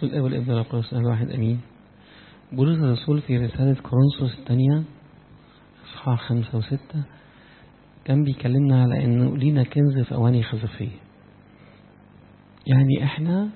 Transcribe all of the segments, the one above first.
بسم الله والابن والقدس الواحد امين بولس الرسول في رسالة كورنثوس الثانية اصحاح خمسة وستة كان بيكلمنا على انه لينا كنز في اواني خزفية يعني احنا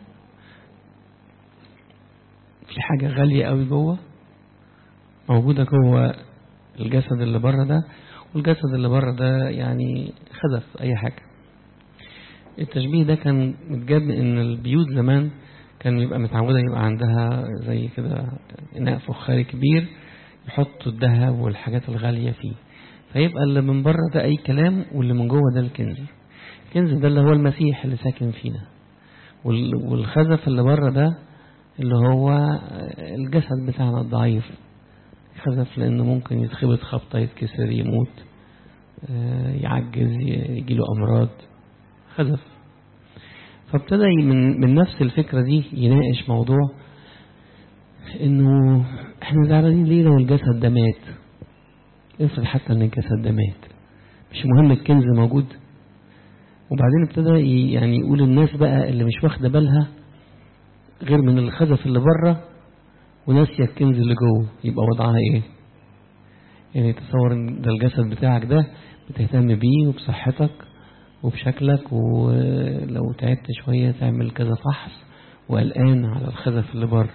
في حاجة غالية قوي جوه موجودة جوه الجسد اللي بره ده والجسد اللي بره ده يعني خزف اي حاجة التشبيه ده كان متجاب ان البيوت زمان كان يبقى متعودة يبقى عندها زي كده إناء فخاري كبير يحطوا الذهب والحاجات الغالية فيه فيبقى اللي من بره ده أي كلام واللي من جوه ده الكنز الكنز ده اللي هو المسيح اللي ساكن فينا والخزف اللي بره ده اللي هو الجسد بتاعنا الضعيف خزف لأنه ممكن يتخبط خبطة يتكسر يموت يعجز يجيله أمراض خزف فابتدى من من نفس الفكرة دي يناقش موضوع انه احنا زعلانين ليه لو الجسد ده مات افرض حتى ان الجسد ده مات مش مهم الكنز موجود وبعدين ابتدى يعني يقول الناس بقى اللي مش واخده بالها غير من الخزف اللي بره وناسيه الكنز اللي جوه يبقى وضعها ايه يعني تصور ان ده الجسد بتاعك ده بتهتم بيه وبصحتك وبشكلك ولو تعبت شوية تعمل كذا فحص وقلقان على الخزف اللي بره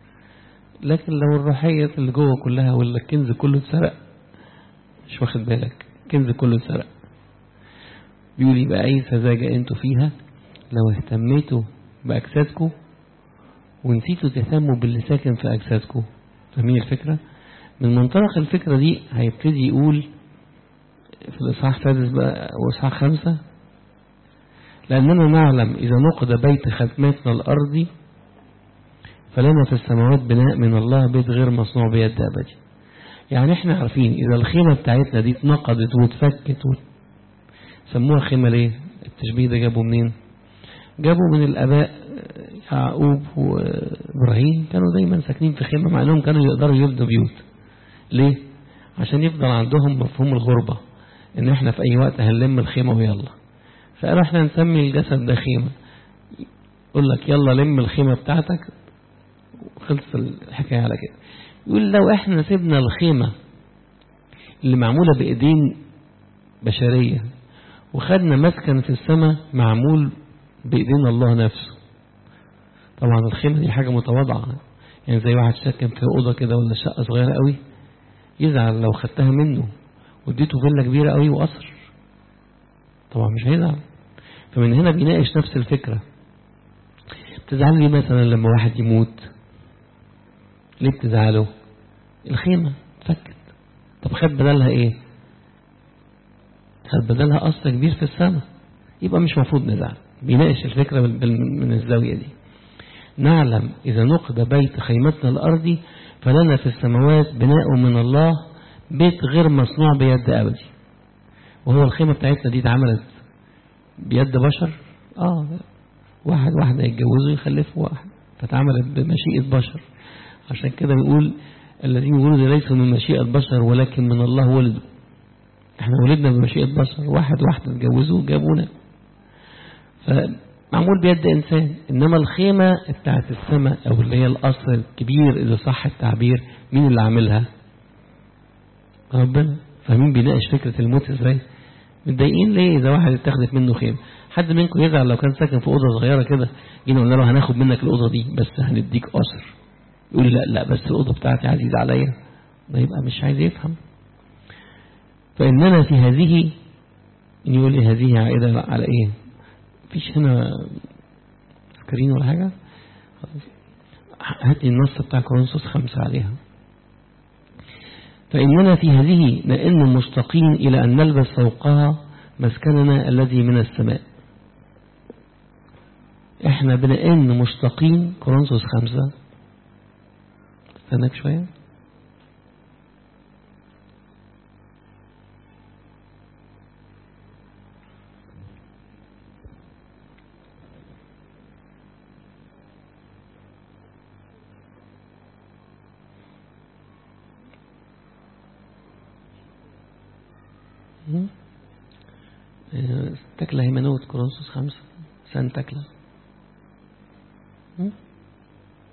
لكن لو الروحية اللي جوه كلها ولا الكنز كله اتسرق مش واخد بالك الكنز كله اتسرق بيقول يبقى أي سذاجة انتوا فيها لو اهتميتوا بأجسادكم ونسيتوا تهتموا باللي ساكن في أجسادكم فاهمين الفكرة؟ من منطلق الفكرة دي هيبتدي يقول في الإصحاح السادس بقى وإصحاح خمسة لأننا نعلم إذا نقد بيت ختماتنا الأرضي فلنا في السماوات بناء من الله بيت غير مصنوع بيد أبدي يعني احنا عارفين إذا الخيمة بتاعتنا دي اتنقضت واتفكت سموها خيمة ليه التشبيه ده جابوا منين جابوا من الآباء يعقوب وإبراهيم كانوا دايما ساكنين في خيمة مع أنهم كانوا يقدروا يبنوا بيوت ليه عشان يفضل عندهم مفهوم الغربة ان احنا في اي وقت هنلم الخيمة ويلا فقالوا احنا نسمي الجسد ده خيمة يقول لك يلا لم الخيمة بتاعتك وخلص الحكاية على كده يقول لو احنا سيبنا الخيمة اللي معمولة بايدين بشرية وخدنا مسكن في السماء معمول بايدين الله نفسه طبعا الخيمة دي حاجة متواضعة يعني زي واحد ساكن في أوضة كده ولا شقة صغيرة قوي يزعل لو خدتها منه واديته فيلا كبيرة قوي وقصر طبعا مش هيزعل فمن هنا بيناقش نفس الفكرة بتزعلوا ليه مثلا لما واحد يموت ليه بتزعلوا الخيمة فكت طب خد بدلها ايه خد بدلها قصر كبير في السماء يبقى مش مفروض نزعل بيناقش الفكرة من الزاوية دي نعلم إذا نقد بيت خيمتنا الأرضي فلنا في السماوات بناء من الله بيت غير مصنوع بيد أبدي وهو الخيمة بتاعتنا دي اتعملت بيد بشر اه واحد واحدة يتجوزوا يخلفوا واحد فاتعملت بمشيئة بشر عشان كده بيقول الذين ولدوا ليسوا من مشيئة بشر ولكن من الله ولدوا احنا ولدنا بمشيئة بشر واحد واحدة اتجوزوا جابونا فمعمول بيد إنسان إنما الخيمة بتاعت السماء أو اللي هي القصر الكبير إذا صح التعبير مين اللي عاملها ربنا فمين بيناقش فكرة الموت ازاي متضايقين ليه إذا واحد اتخذت منه خيمة حد منكم يزعل لو كان ساكن في أوضة صغيرة كده جينا قلنا له هناخد منك الأوضة دي بس هنديك قصر يقول لي لا لا بس الأوضة بتاعتي عزيزة عليا ده يبقى مش عايز يفهم فإننا في هذه إن يقول لي هذه عائدة على إيه مفيش هنا فاكرين ولا حاجة هات لي النص بتاع كورنثوس خمسة عليها فإننا في هذه نئن مشتاقين إلى أن نلبس فوقها مسكننا الذي من السماء احنا بنئن مشتاقين كورنثوس خمسة استناك شوية تكلة هيمنوت كورنثوس خمسة سان تكلة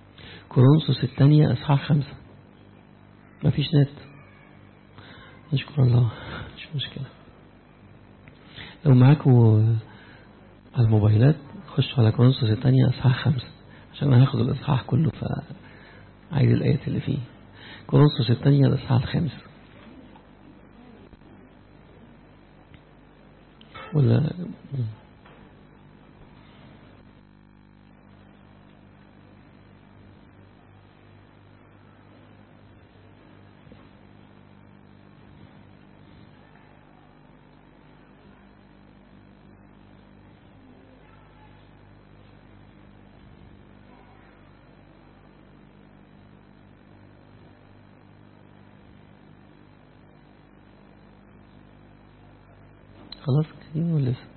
كورنثوس الثانية إصحاح خمسة مفيش نت نشكر الله مش مشكلة لو معاكوا على الموبايلات خشوا على كورنثوس الثانية إصحاح خمسة عشان أنا هاخد الإصحاح كله فعايز الآيات اللي فيه كورنثوس الثانية الإصحاح الخامس ولا خلاص كده ولا لسه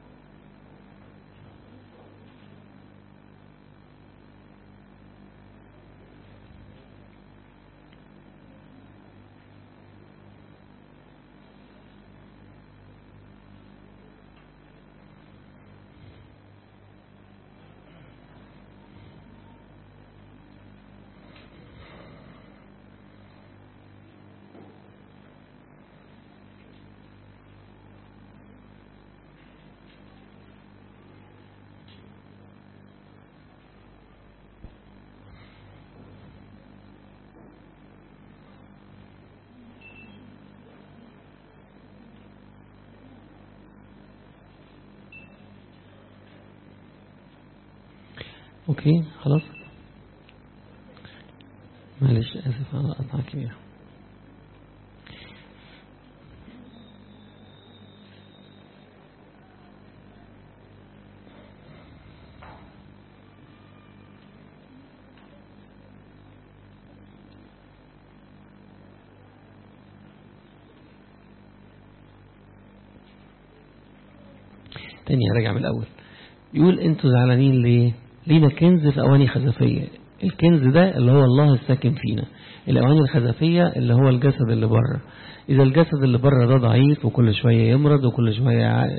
اوكي خلاص معلش اسف على قطع كبير تاني راجع من الأول يقول انتوا زعلانين ليه لينا كنز في أواني خزفية الكنز ده اللي هو الله الساكن فينا الأواني الخزفية اللي هو الجسد اللي بره إذا الجسد اللي بره ده ضعيف وكل شوية يمرض وكل شوية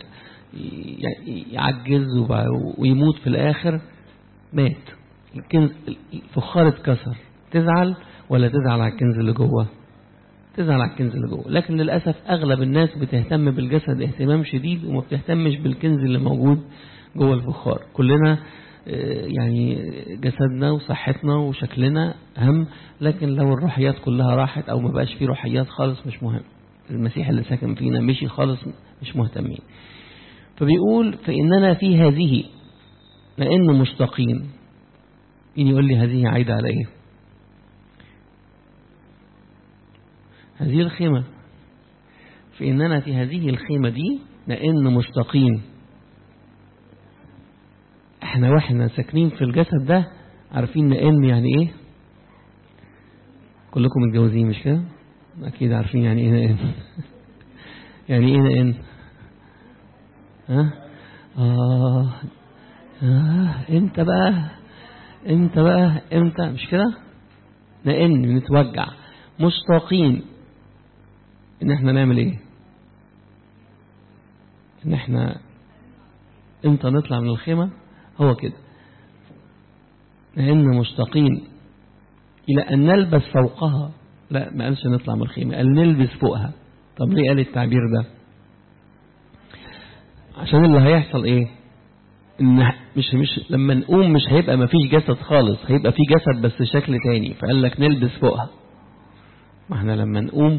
يعجز ويموت في الآخر مات الكنز الفخار اتكسر تزعل ولا تزعل على الكنز اللي جوه تزعل على الكنز اللي جوه لكن للأسف أغلب الناس بتهتم بالجسد اهتمام شديد وما بتهتمش بالكنز اللي موجود جوه الفخار كلنا يعني جسدنا وصحتنا وشكلنا أهم لكن لو الروحيات كلها راحت أو ما بقاش فيه روحيات خالص مش مهم المسيح اللي ساكن فينا مشي خالص مش مهتمين فبيقول فإننا في هذه لأن مشتاقين مين يقول لي هذه عايدة على إيه هذه الخيمة فإننا في هذه الخيمة دي لأن مشتاقين احنا واحنا ساكنين في الجسد ده عارفين نئن يعني ايه كلكم متجوزين مش كده اكيد عارفين يعني ايه نئن يعني ايه نئن ها آه. آه. امتى بقى امتى بقى امتى مش كده نئن بنتوجع مشتاقين ان احنا نعمل ايه ان احنا امتى نطلع من الخيمه هو كده لأن مشتاقين إلى أن نلبس فوقها لا ما قالش نطلع من الخيمة قال نلبس فوقها طب ليه قال التعبير ده عشان اللي هيحصل ايه ان مش مش لما نقوم مش هيبقى ما فيش جسد خالص هيبقى في جسد بس شكل تاني فقال لك نلبس فوقها ما احنا لما نقوم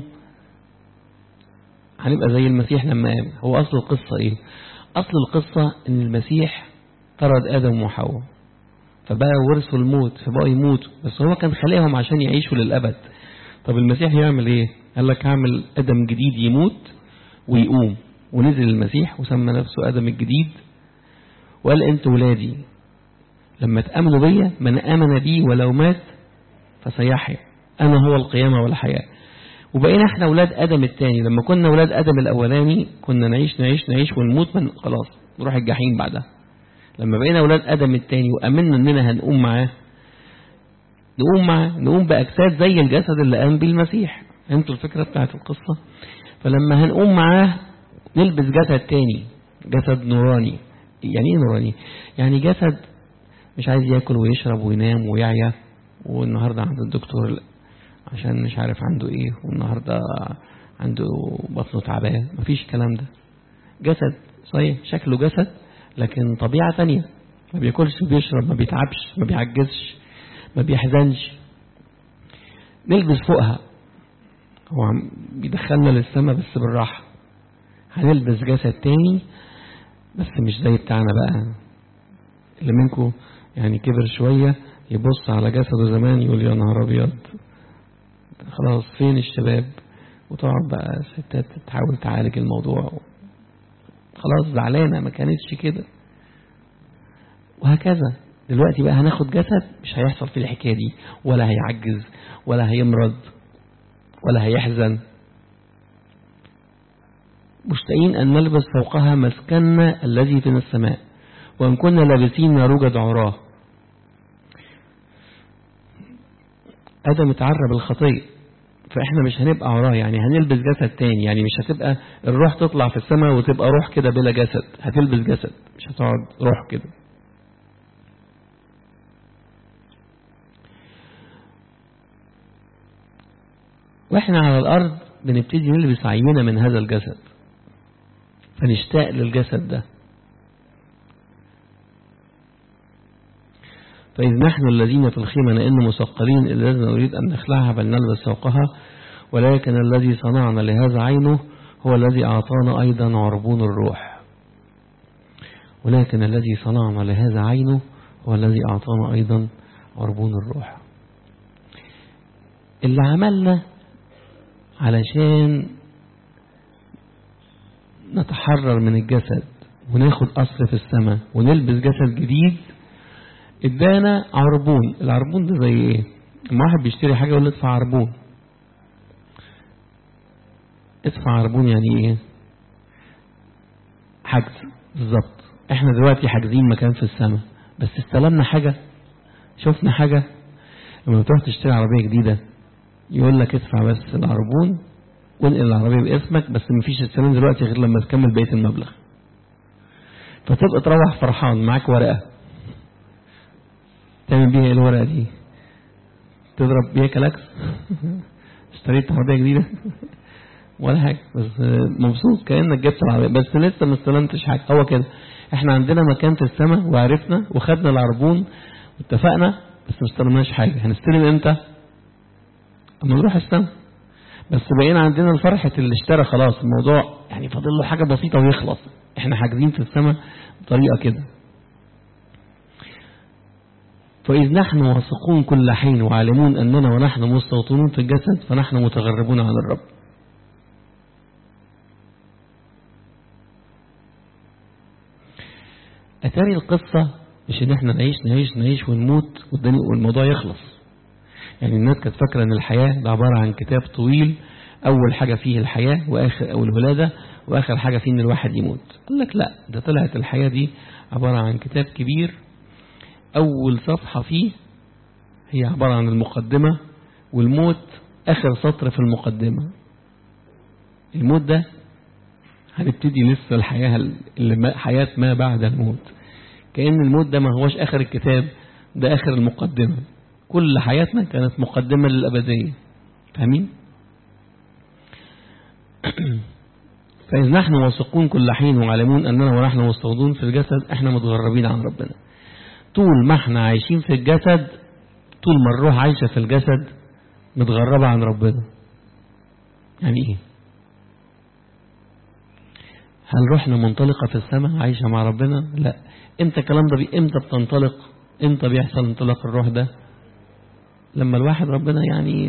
هنبقى زي المسيح لما قام هو اصل القصة ايه اصل القصة ان المسيح طرد آدم وحواء فبقى ورثوا الموت فبقوا يموتوا بس هو كان خلقهم عشان يعيشوا للأبد طب المسيح يعمل ايه قال لك هعمل آدم جديد يموت ويقوم ونزل المسيح وسمى نفسه آدم الجديد وقال انتوا ولادي لما تأمنوا بيا من آمن بي ولو مات فسيحيا أنا هو القيامة والحياة وبقينا احنا ولاد آدم الثاني لما كنا ولاد آدم الأولاني كنا نعيش نعيش نعيش ونموت من خلاص نروح الجحيم بعدها لما بقينا أولاد آدم التاني وأمنا أننا هنقوم معاه نقوم معاه نقوم بأجساد زي الجسد اللي قام بيه المسيح فهمتوا الفكرة بتاعت القصة فلما هنقوم معاه نلبس جسد تاني جسد نوراني يعني ايه نوراني يعني جسد مش عايز ياكل ويشرب وينام ويعيا والنهاردة عند الدكتور عشان مش عارف عنده ايه والنهاردة عنده بطنه تعبان مفيش الكلام ده جسد صحيح شكله جسد لكن طبيعة تانية ما بياكلش بيشرب ما بيتعبش ما بيعجزش ما بيحزنش نلبس فوقها هو عم بيدخلنا للسماء بس بالراحة هنلبس جسد تاني بس مش زي بتاعنا بقى اللي منكم يعني كبر شوية يبص على جسده زمان يقول يا نهار أبيض خلاص فين الشباب وتقعد بقى ستات تحاول تعالج الموضوع خلاص زعلانة ما كانتش كده وهكذا دلوقتي بقى هناخد جسد مش هيحصل فيه الحكاية دي ولا هيعجز ولا هيمرض ولا هيحزن مشتاقين أن نلبس فوقها مسكننا الذي في السماء وإن كنا لابسين نروجد عراه آدم اتعرى بالخطية فإحنا مش هنبقى عراه يعني هنلبس جسد تاني يعني مش هتبقى الروح تطلع في السماء وتبقى روح كده بلا جسد هتلبس جسد مش هتقعد روح كده واحنا على الارض بنبتدي نلبس عينة من هذا الجسد فنشتاق للجسد ده فإذ نحن الذين في الخيمة نئن مثقلين إذ نريد أن نخلعها بل نلبس فوقها ولكن الذي صنعنا لهذا عينه هو الذي أعطانا أيضا عربون الروح ولكن الذي صنعنا لهذا عينه هو الذي أعطانا أيضا عربون الروح اللي عملنا علشان نتحرر من الجسد وناخد أصل في السماء ونلبس جسد جديد ادانا عربون العربون ده زي ايه لما واحد بيشتري حاجة يقول ادفع عربون ادفع عربون يعني ايه حجز بالظبط احنا دلوقتي حاجزين مكان في السماء بس استلمنا حاجة شفنا حاجة لما تروح تشتري عربية جديدة يقول لك ادفع بس العربون وانقل العربية باسمك بس مفيش استلام دلوقتي غير لما تكمل بقية المبلغ فتبقى تروح فرحان معاك ورقة تعمل بيها ايه الورقة دي تضرب بيها كلاكس اشتريت عربية جديدة ولا حاجة بس مبسوط كأنك جبت العربية بس لسه ما استلمتش حاجة هو كده احنا عندنا مكان في السماء وعرفنا وخدنا العربون واتفقنا بس ما استلمناش حاجة هنستلم امتى اما نروح السماء بس بقينا عندنا الفرحة اللي اشترى خلاص الموضوع يعني فاضل له حاجة بسيطة ويخلص احنا حاجزين في السماء بطريقة كده فإذ نحن واثقون كل حين وعالمون أننا ونحن مستوطنون في الجسد فنحن متغربون عن الرب أتاري القصة مش إن احنا نعيش نعيش نعيش ونموت والموضوع يخلص يعني الناس كانت فاكرة إن الحياة ده عبارة عن كتاب طويل أول حاجة فيه الحياة وآخر أو الولادة وآخر حاجة فيه إن الواحد يموت قال لك لا ده طلعت الحياة دي عبارة عن كتاب كبير أول صفحة فيه هي عبارة عن المقدمة والموت آخر سطر في المقدمة الموت ده هنبتدي لسه الحياة اللي حياة ما بعد الموت كأن الموت ده ما هوش آخر الكتاب ده آخر المقدمة كل حياتنا كانت مقدمة للأبدية فاهمين؟ فإذ نحن واثقون كل حين وعالمون أننا ونحن مستوضون في الجسد احنا متغربين عن ربنا طول ما احنا عايشين في الجسد طول ما الروح عايشة في الجسد متغربة عن ربنا يعني ايه هل روحنا منطلقة في السماء عايشة مع ربنا لا امتى الكلام ده بي امتى بتنطلق امتى بيحصل انطلاق الروح ده لما الواحد ربنا يعني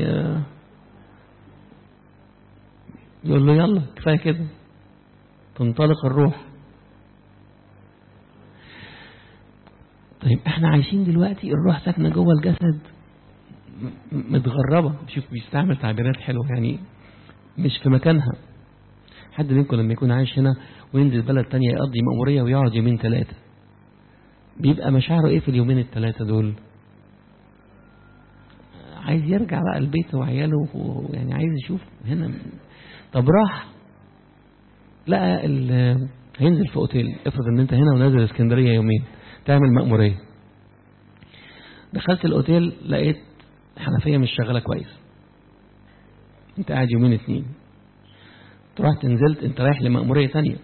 يقول له يلا كفاية كده تنطلق الروح طيب احنا عايشين دلوقتي الروح ساكنة جوه الجسد متغربة شوف بيستعمل تعبيرات حلوة يعني مش في مكانها حد منكم لما يكون عايش هنا وينزل بلد تانية يقضي مأمورية ويقعد يومين ثلاثة بيبقى مشاعره ايه في اليومين الثلاثة دول عايز يرجع بقى البيت وعياله ويعني عايز يشوف هنا طب راح لقى هينزل في اوتيل افرض ان انت هنا ونازل اسكندرية يومين تعمل مأمورية دخلت الاوتيل لقيت الحنفية مش شغالة كويس انت قاعد يومين اتنين رحت نزلت انت رايح لمأمورية ثانية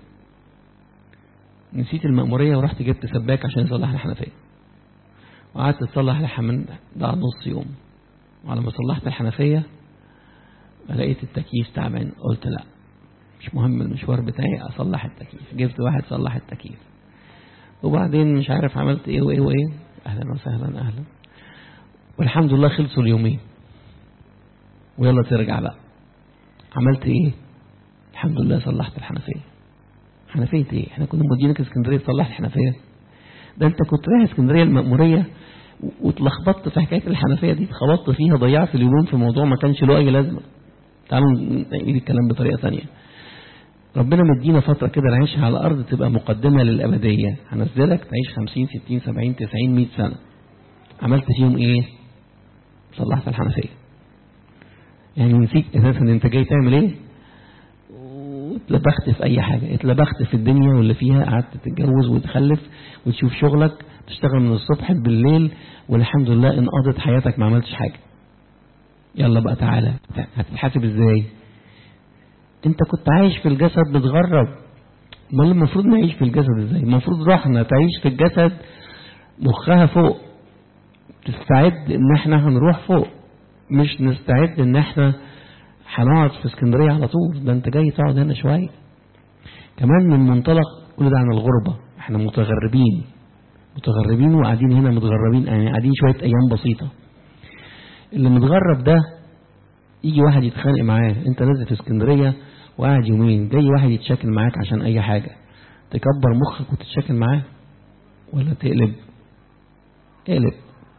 نسيت المأمورية ورحت جبت سباك عشان يصلح الحنفية وقعدت تصلح الحمام ده نص يوم وعلى ما صلحت الحنفية لقيت التكييف تعبان قلت لا مش مهم المشوار بتاعي اصلح التكييف جبت واحد صلح التكييف وبعدين مش عارف عملت ايه وايه وايه اهلا وسهلا اهلا والحمد لله خلصوا اليومين ويلا ترجع بقى عملت ايه الحمد لله صلحت الحنفيه حنفيه ايه احنا كنا مودينك اسكندريه تصلح الحنفيه ده انت كنت رايح اسكندريه المأموريه واتلخبطت في حكايه الحنفيه دي اتخبطت فيها ضيعت اليومين في موضوع ما كانش له اي لازمه تعالوا نعيد الكلام بطريقه ثانيه ربنا مدينا فترة كده نعيشها على الأرض تبقى مقدمة للأبدية هنزلك تعيش 50 60 70 90 100 سنة عملت فيهم إيه؟ صلحت الحنفية يعني نسيت أساسا أنت جاي تعمل إيه؟ واتلبخت في أي حاجة اتلبخت في الدنيا واللي فيها قعدت تتجوز وتخلف وتشوف شغلك تشتغل من الصبح بالليل والحمد لله انقضت حياتك ما عملتش حاجة يلا بقى تعالى هتتحاسب ازاي انت كنت عايش في الجسد متغرب امال المفروض نعيش في الجسد ازاي المفروض روحنا تعيش في الجسد مخها فوق تستعد ان احنا هنروح فوق مش نستعد ان احنا هنقعد في اسكندريه على طول ده انت جاي تقعد هنا شويه كمان من منطلق كل ده عن الغربه احنا متغربين متغربين وقاعدين هنا متغربين يعني قاعدين شويه ايام بسيطه اللي متغرب ده يجي واحد يتخانق معاه انت نازل في اسكندريه وقاعد يومين جاي واحد يتشاكل معاك عشان اي حاجه تكبر مخك وتتشاكل معاه ولا تقلب اقلب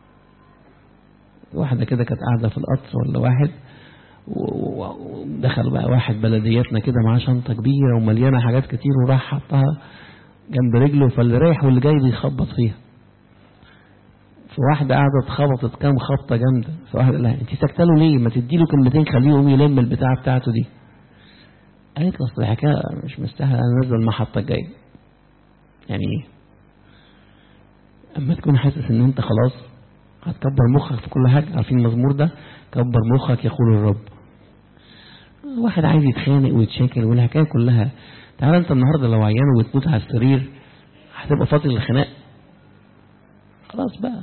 واحده كده كانت قاعده في القطر ولا واحد ودخل بقى واحد بلدياتنا كده معاه شنطه كبيره ومليانه حاجات كتير وراح حطها جنب رجله فاللي رايح واللي جاي بيخبط فيها فواحدة قاعدة اتخبطت كام خبطة جامدة فواحدة قال لها انت ساكتة له ليه ما تدي له كلمتين خليه يقوم يلم البتاعة بتاعته دي قالت له اصل الحكاية مش مستاهلة انا نازل المحطة الجاية يعني ايه اما تكون حاسس ان انت خلاص هتكبر مخك في كل حاجة عارفين المزمور ده كبر مخك يقول الرب واحد عايز يتخانق ويتشاكل والحكاية كلها تعالى انت النهاردة لو عيان وتموت على السرير هتبقى فاضي للخناق خلاص بقى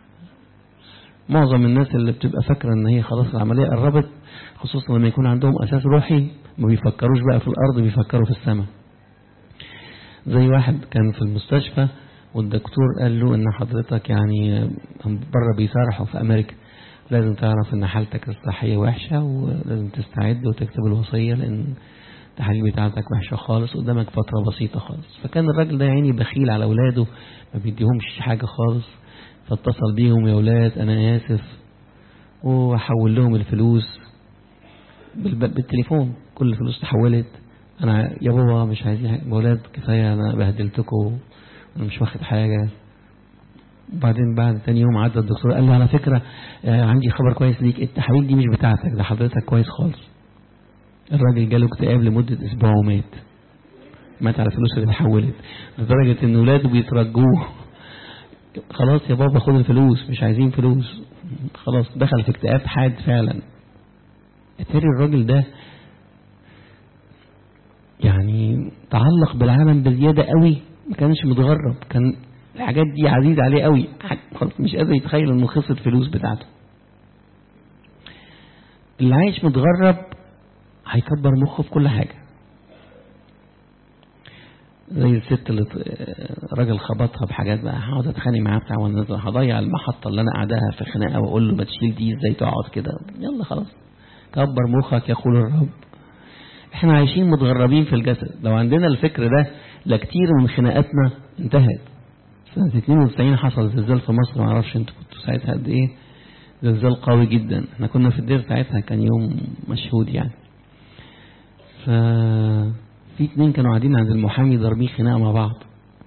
معظم الناس اللي بتبقى فاكرة ان هي خلاص العملية قربت خصوصا لما يكون عندهم اساس روحي ما بيفكروش بقى في الارض بيفكروا في السماء زي واحد كان في المستشفى والدكتور قال له ان حضرتك يعني بره بيسارحوا في امريكا لازم تعرف ان حالتك الصحية وحشة ولازم تستعد وتكتب الوصية لان التحاليل بتاعتك وحشة خالص قدامك فترة بسيطة خالص فكان الراجل ده يعني بخيل على اولاده ما بيديهمش حاجة خالص فاتصل بيهم يا ولاد انا اسف وحول لهم الفلوس بالتليفون كل الفلوس تحولت انا يا بابا مش عايزين حاجة ولاد كفاية انا بهدلتكم انا مش واخد حاجة وبعدين بعد تاني يوم عدى الدكتور قال له على فكرة عندي خبر كويس ليك التحاليل دي مش بتاعتك ده حضرتك كويس خالص الراجل جاله اكتئاب لمدة اسبوع ومات مات على الفلوس اللي اتحولت لدرجة ان ولاده بيترجوه خلاص يا بابا خد الفلوس مش عايزين فلوس خلاص دخل في اكتئاب حاد فعلا اتاري الراجل ده يعني تعلق بالعالم بزيادة قوي ما كانش متغرب كان الحاجات دي عزيزة عليه قوي خلاص مش قادر يتخيل انه خسر الفلوس بتاعته اللي عايش متغرب هيكبر مخه في كل حاجة زي الست اللي راجل خبطها بحاجات بقى هقعد اتخانق معاه بتاع وانا هضيع المحطة اللي انا قاعدها في خناقة واقول له ما تشيل دي ازاي تقعد كده يلا خلاص كبر مخك يقول الرب احنا عايشين متغربين في الجسد لو عندنا الفكر ده لكتير من خناقاتنا انتهت سنة 92 حصل زلزال في مصر ما اعرفش انتوا كنتوا ساعتها قد ايه زلزال قوي جدا احنا كنا في الدير ساعتها كان يوم مشهود يعني ف في اتنين كانوا قاعدين عند المحامي ضاربين خناقه مع بعض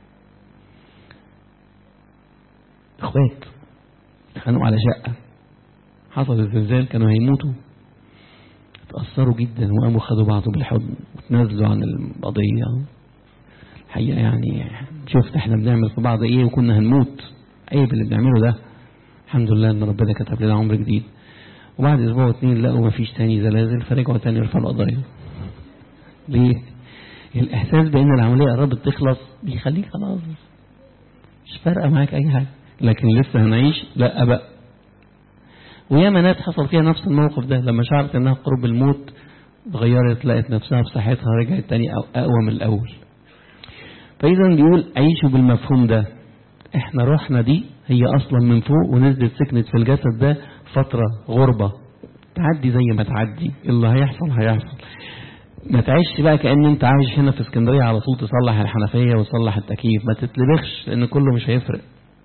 اخوات اتخانقوا على شقه حصل الزلزال كانوا هيموتوا اتأثروا جدا وقاموا خدوا بعض بالحضن وتنازلوا عن القضية الحقيقة يعني شفت احنا بنعمل في بعض ايه وكنا هنموت عيب اللي بنعمله ده الحمد لله ان ربنا كتب لنا عمر جديد وبعد أسبوع واثنين لقوا مفيش تاني زلازل فرجعوا تاني يرفعوا القضايا ليه؟ الإحساس بأن العملية قربت تخلص بيخليك خلاص مش فارقة معاك أي حاجة لكن لسه هنعيش لا بقى وياما ناس حصل فيها نفس الموقف ده لما شعرت انها قرب الموت اتغيرت لقت نفسها بصحتها رجعت تاني اقوى من الاول فاذا بيقول عيشوا بالمفهوم ده احنا روحنا دي هي اصلا من فوق ونزلت سكنت في الجسد ده فترة غربة تعدي زي ما تعدي اللي هيحصل هيحصل ما تعيش بقى كأن انت عايش هنا في اسكندرية على طول تصلح الحنفية وتصلح التكييف ما تتلبخش لان كله مش هيفرق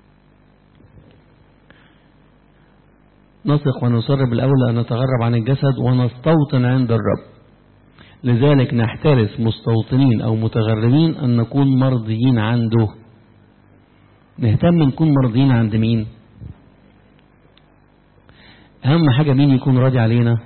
نثق ونصر بالأولى أن نتغرب عن الجسد ونستوطن عند الرب لذلك نحترس مستوطنين أو متغربين أن نكون مرضيين عنده نهتم نكون مرضيين عند مين أهم حاجة مين يكون راضي علينا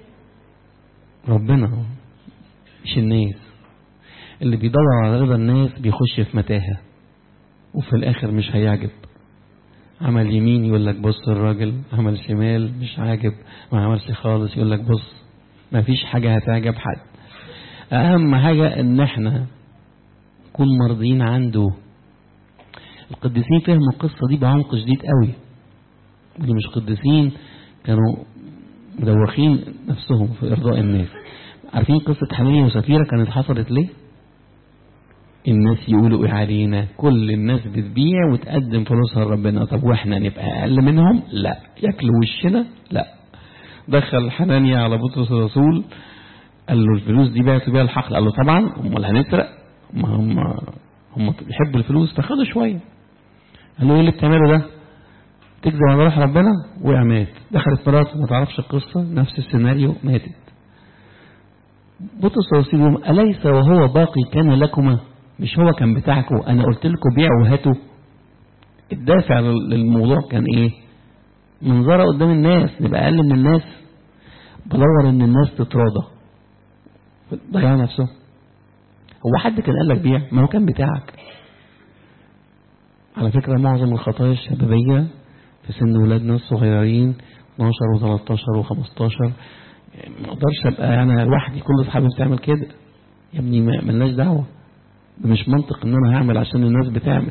ربنا مش الناس اللي بيدور على رضا الناس بيخش في متاهة وفي الآخر مش هيعجب عمل يمين يقول لك بص الراجل عمل شمال مش عاجب ما عملش خالص يقول لك بص ما فيش حاجة هتعجب حد أهم حاجة إن إحنا نكون مرضيين عنده القديسين فهموا القصة دي بعمق شديد قوي اللي مش قديسين كانوا مدوخين نفسهم في إرضاء الناس عارفين قصة حنانيا وسفيرة كانت حصلت ليه؟ الناس يقولوا ايه علينا كل الناس بتبيع وتقدم فلوسها لربنا طب واحنا نبقى اقل منهم لا ياكلوا وشنا لا دخل حنانيا على بطرس الرسول قال له الفلوس دي بعتوا بيها الحقل قال له طبعا امال هنسرق ما هم هم بيحبوا الفلوس فخدوا شويه قال له ايه اللي بتعمله ده تكذب على روح ربنا وقع مات دخلت مراته ما تعرفش القصه نفس السيناريو ماتت بطرس الرسول يقول اليس وهو باقي كان لكما مش هو كان بتاعكم انا قلت لكم بيعوا وهاتوا الدافع للموضوع كان ايه منظره قدام الناس نبقى اقل من الناس بدور ان الناس تتراضى ضيع نفسه هو حد كان قال لك بيع ما هو كان بتاعك على فكرة معظم الخطايا الشبابية في سن ولادنا الصغيرين 12 و13 و15 ما اقدرش ابقى انا لوحدي كل اصحابي بتعمل كده يا ابني ملناش دعوه ده مش منطق ان انا هعمل عشان الناس بتعمل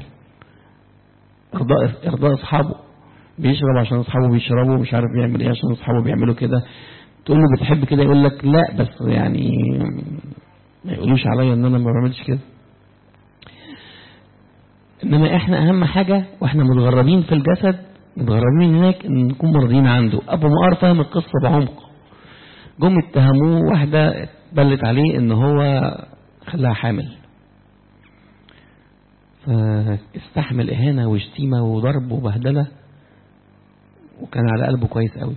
ارضاء ارضاء اصحابه بيشرب عشان اصحابه بيشربوا مش عارف بيعمل ايه عشان اصحابه بيعملوا كده تقول له بتحب كده يقول لك لا بس يعني ما يقولوش عليا ان انا ما بعملش كده انما احنا اهم حاجه واحنا متغربين في الجسد متغربين هناك ان نكون مرضيين عنده ابو مقار فاهم القصه بعمق جم اتهموه واحده بلت عليه ان هو خلاها حامل فاستحمل إهانة وشتيمة وضرب وبهدلة وكان على قلبه كويس قوي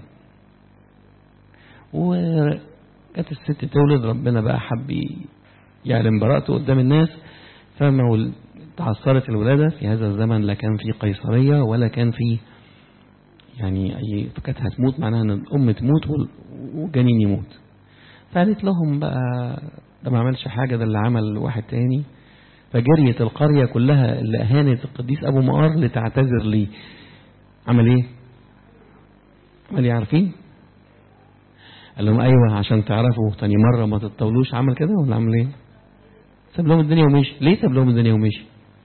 وكانت الست تولد ربنا بقى حب يعلم براءته قدام الناس فما تعثرت الولادة في هذا الزمن لا كان في قيصرية ولا كان في يعني أي كانت هتموت معناها أن الأم تموت والجنين يموت فقالت لهم بقى ده ما عملش حاجة ده اللي عمل واحد تاني فجريت القرية كلها اللي أهانت القديس أبو مقار لتعتذر لي عمل إيه؟ عمل إيه عارفين؟ قال لهم أيوة عشان تعرفوا تاني مرة ما تتطولوش عمل كده ولا عمل إيه؟ ساب لهم الدنيا ومشي ليه ساب لهم الدنيا ومشي؟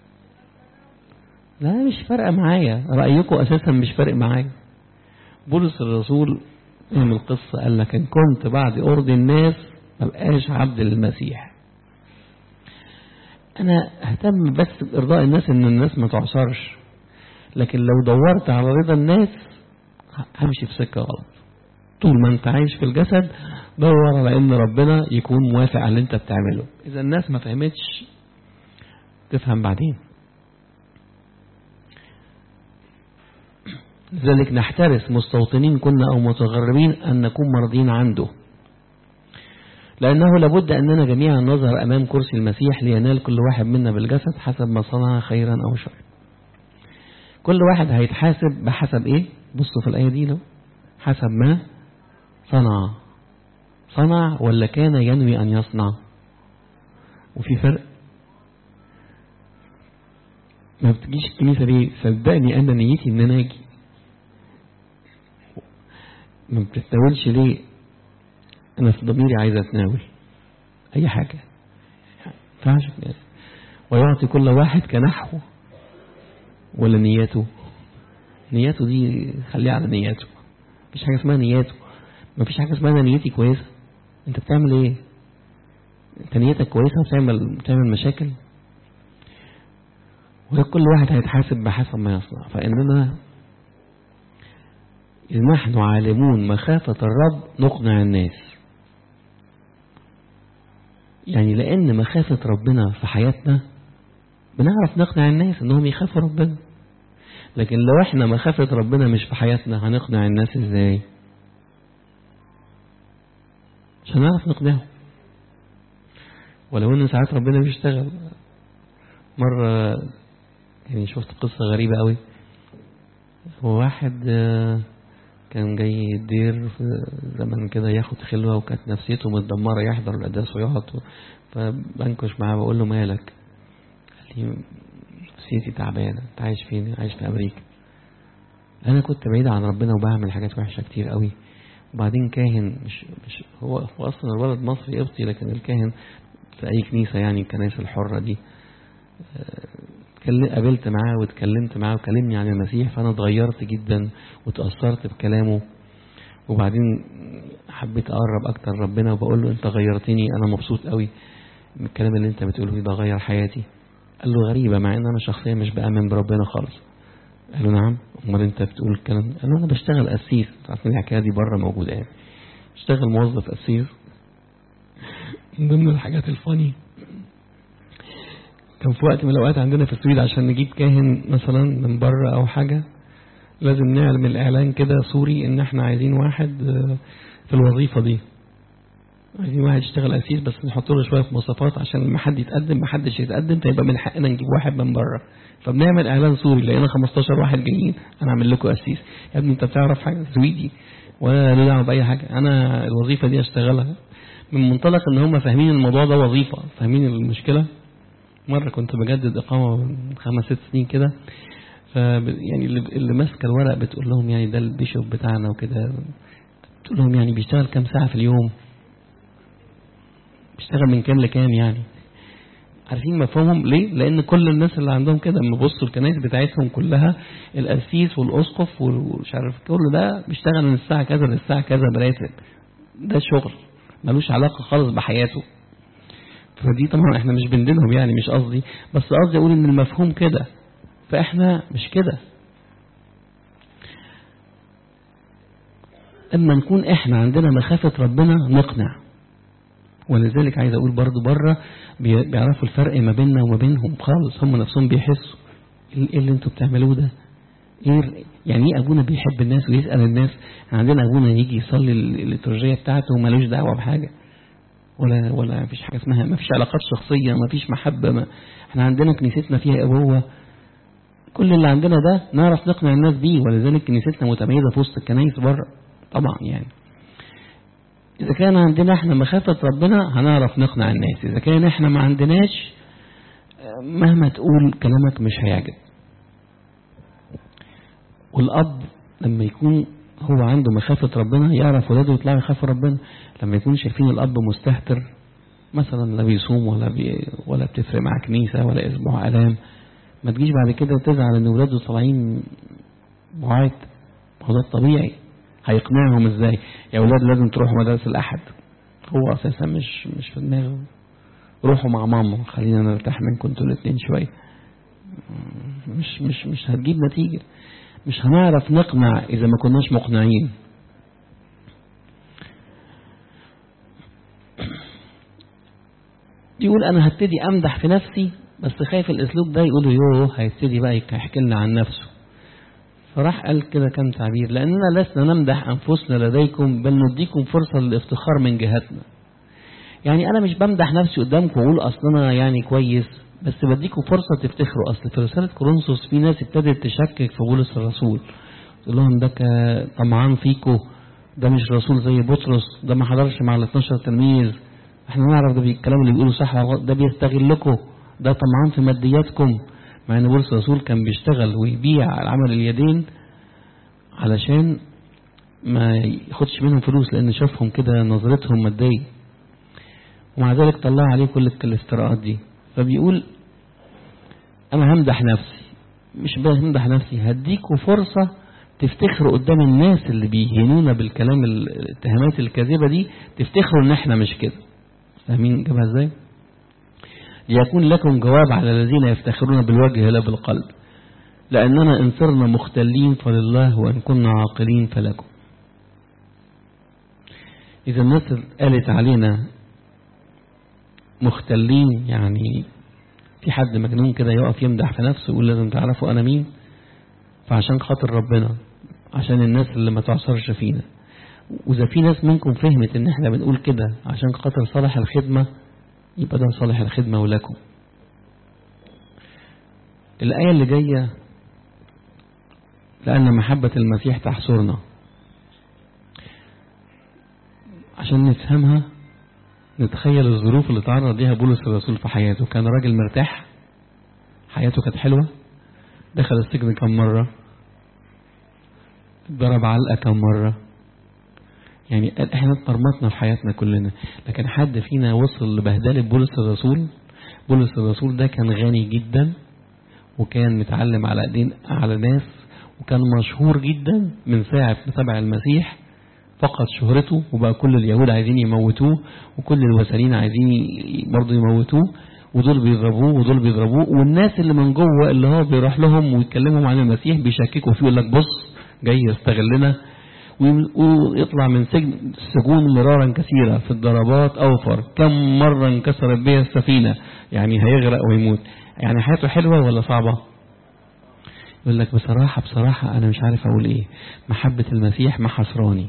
لا مش فارقة معايا رأيكم أساسا مش فارق معايا بولس الرسول من القصة قال لك إن كنت بعد أرضي الناس ما بقاش عبد للمسيح أنا أهتم بس بإرضاء الناس إن الناس ما تعصرش لكن لو دورت على رضا الناس همشي في سكة غلط طول ما أنت عايش في الجسد دور على إن ربنا يكون موافق على اللي أنت بتعمله إذا الناس ما فهمتش تفهم بعدين لذلك نحترس مستوطنين كنا أو متغربين أن نكون مرضين عنده لأنه لابد أننا جميعا نظهر أمام كرسي المسيح لينال كل واحد منا بالجسد حسب ما صنع خيرا أو شرا كل واحد هيتحاسب بحسب إيه بصوا في الآية دي لو حسب ما صنع صنع ولا كان ينوي أن يصنع وفي فرق ما بتجيش الكنيسة ليه صدقني أنا نيتي إن أنا أجي ما بتتناولش ليه انا في ضميري عايز اتناول اي حاجة ينفعش ويعطي كل واحد كنحوه ولا نيته نيته دي خليها على نيته مفيش حاجة اسمها نياته مفيش حاجة اسمها أنا نيتي كويسة انت بتعمل ايه انت نيتك كويسة بتعمل بتعمل مشاكل وكل واحد هيتحاسب بحسب ما يصنع فإننا إذ نحن عالمون مخافة الرب نقنع الناس يعني لأن مخافة ربنا في حياتنا بنعرف نقنع الناس انهم يخافوا ربنا لكن لو احنا مخافة ربنا مش في حياتنا هنقنع الناس ازاي مش هنعرف نقنعهم ولو ان ساعات ربنا بيشتغل مرة يعني شفت قصة غريبة قوي هو واحد كان جاي الدير في زمن كده ياخد خلوة وكانت نفسيته متدمرة يحضر القداس ويقعد فبنكش معاه بقول له مالك قال لي نفسيتي تعبانة انت عايش فين عايش في أمريكا أنا كنت بعيد عن ربنا وبعمل حاجات وحشة كتير قوي وبعدين كاهن مش, مش هو, هو أصلا الولد مصري قبطي لكن الكاهن في أي كنيسة يعني الكنائس الحرة دي قابلت معاه واتكلمت معاه وكلمني عن المسيح فأنا اتغيرت جدا وتأثرت بكلامه وبعدين حبيت أقرب أكتر ربنا وبقول له أنت غيرتني أنا مبسوط قوي من الكلام اللي أنت بتقوله ده غير حياتي قال له غريبة مع ان انا شخصيا مش بآمن بربنا خالص قال له نعم امال انت بتقول الكلام قال له انا بشتغل قسيس عارفين الحكايه دي بره موجوده يعني بشتغل موظف قسيس من ضمن الحاجات الفاني كان في وقت من الاوقات عندنا في السويد عشان نجيب كاهن مثلا من بره او حاجه لازم نعلم الاعلان كده سوري ان احنا عايزين واحد في الوظيفه دي عايزين واحد يشتغل أسيس بس نحط له شوية مواصفات عشان لما حد يتقدم ما حدش يتقدم فيبقى من حقنا نجيب واحد من بره فبنعمل إعلان سوري لقينا 15 واحد جايين أنا أعمل لكم أسيس يا ابني أنت بتعرف حاجة سويدي ولا له دعوة بأي حاجة أنا الوظيفة دي أشتغلها من منطلق إن هم فاهمين الموضوع ده وظيفة فاهمين المشكلة مرة كنت بجدد إقامة من خمس ست سنين كده ف يعني اللي, اللي ماسكة الورق بتقول لهم يعني ده البيشوب بتاعنا وكده بتقول لهم يعني بيشتغل كام ساعة في اليوم بيشتغل من كام لكام يعني عارفين مفهومهم ليه لان كل الناس اللي عندهم كده لما بصوا الكنائس بتاعتهم كلها القسيس والاسقف ومش عارف كل ده بيشتغل من الساعه كذا للساعه كذا براتب ده شغل ملوش علاقه خالص بحياته فدي طبعا احنا مش بندينهم يعني مش قصدي بس قصدي اقول ان المفهوم كده فاحنا مش كده اما نكون احنا عندنا مخافه ربنا نقنع ولذلك عايز اقول برضو بره بيعرفوا الفرق ما بيننا وما بينهم خالص هم نفسهم بيحسوا ايه اللي انتوا بتعملوه ده ايه يعني ايه ابونا بيحب الناس ويسال الناس عندنا ابونا يجي يصلي الليتورجيه بتاعته ومالوش دعوه بحاجه ولا ولا مفيش حاجه اسمها مفيش علاقات شخصيه مفيش محبه ما احنا عندنا كنيستنا فيها ابوه كل اللي عندنا ده نعرف نقنع الناس بيه ولذلك كنيستنا متميزه في وسط الكنايس بره طبعا يعني إذا كان عندنا احنا مخافة ربنا هنعرف نقنع الناس إذا كان احنا ما عندناش مهما تقول كلامك مش هيعجب والأب لما يكون هو عنده مخافة ربنا يعرف ولاده يطلعوا يخافوا ربنا لما يكونوا شايفين الأب مستهتر مثلا لا بيصوم ولا بي ولا بتفرق مع كنيسة ولا أسبوع ألام ما تجيش بعد كده تزعل إن ولاده طالعين بعاد هو ده الطبيعي هيقنعهم ازاي يا اولاد لازم تروحوا مدارس الاحد هو اساسا مش مش في دماغه روحوا مع ماما خلينا نرتاح منكم انتوا الاثنين شويه مش مش مش هتجيب نتيجه مش هنعرف نقنع اذا ما كناش مقنعين يقول انا هبتدي امدح في نفسي بس خايف الاسلوب ده يقولوا يوه هيبتدي بقى يحكي لنا عن نفسه فراح قال كده كم تعبير لأننا لسنا نمدح أنفسنا لديكم بل نديكم فرصة للافتخار من جهتنا يعني أنا مش بمدح نفسي قدامكم وأقول أصل أنا يعني كويس بس بديكم فرصة تفتخروا أصل في رسالة كورنثوس في ناس ابتدت تشكك في بولس الرسول تقول لهم ده طمعان فيكم ده مش رسول زي بطرس ده ما حضرش مع ال 12 تلميذ احنا نعرف ده الكلام اللي بيقوله صح ده بيستغلكم ده طمعان في مادياتكم مع ان بولس الرسول كان بيشتغل ويبيع العمل اليدين علشان ما ياخدش منهم فلوس لأن شافهم كده نظرتهم مادية ومع ذلك طلع عليه كل الافتراءات دي فبيقول أنا همدح نفسي مش بس همدح نفسي هديكوا فرصة تفتخروا قدام الناس اللي بيهينونا بالكلام الاتهامات الكاذبة دي تفتخروا ان احنا مش كده فاهمين جابها ازاي ليكون لكم جواب على الذين يفتخرون بالوجه لا بالقلب لأننا إن صرنا مختلين فلله وإن كنا عاقلين فلكم إذا الناس قالت علينا مختلين يعني في حد مجنون كده يقف يمدح في نفسه ويقول لازم تعرفوا أنا مين فعشان خاطر ربنا عشان الناس اللي ما تعصرش فينا وإذا في ناس منكم فهمت إن إحنا بنقول كده عشان خاطر صالح الخدمة يبقى ده صالح الخدمة ولكم الآية اللي جاية لأن محبة المسيح تحصرنا عشان نفهمها نتخيل الظروف اللي تعرض ليها بولس الرسول في حياته كان راجل مرتاح حياته كانت حلوة دخل السجن كم مرة ضرب علقة كم مرة يعني احنا اتمرمطنا في حياتنا كلنا لكن حد فينا وصل لبهدلة بولس الرسول بولس الرسول ده كان غني جدا وكان متعلم على ايدين اعلى ناس وكان مشهور جدا من ساعة ما تبع المسيح فقد شهرته وبقى كل اليهود عايزين يموتوه وكل الوثنيين عايزين برضه يموتوه ودول بيضربوه ودول بيضربوه والناس اللي من جوه اللي هو بيروح لهم ويتكلموا عن المسيح بيشككوا فيه يقول لك بص جاي يستغلنا ويطلع من سجن السجون مرارا كثيرة في الضربات أوفر كم مرة انكسرت بها السفينة يعني هيغرق ويموت يعني حياته حلوة ولا صعبة يقول لك بصراحة بصراحة أنا مش عارف أقول إيه محبة المسيح ما حصراني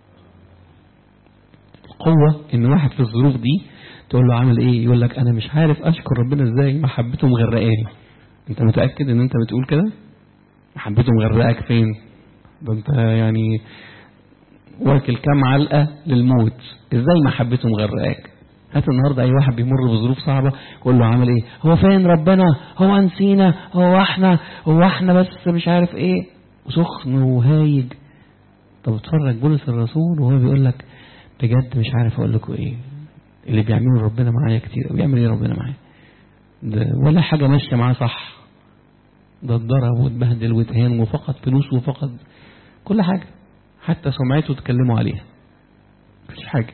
القوة إن واحد في الظروف دي تقول له عامل إيه يقول لك أنا مش عارف أشكر ربنا إزاي محبته مغرقاني أنت متأكد إن أنت بتقول كده محبته مغرقك فين ده أنت يعني واكل كام علقة للموت إزاي محبته مغرقاك هات النهاردة أي واحد بيمر بظروف صعبة قول له عامل إيه هو فين ربنا هو نسينا هو إحنا هو إحنا بس مش عارف إيه وسخن وهايج طب اتفرج بولس الرسول وهو بيقول لك بجد مش عارف أقول لكم إيه اللي بيعمله ربنا معايا كتير وبيعمل إيه ربنا معايا ده ولا حاجة ماشية معاه صح ده اتضرب واتبهدل واتهان وفقد فلوس وفقد كل حاجة حتى سمعته تكلموا عليها مفيش حاجة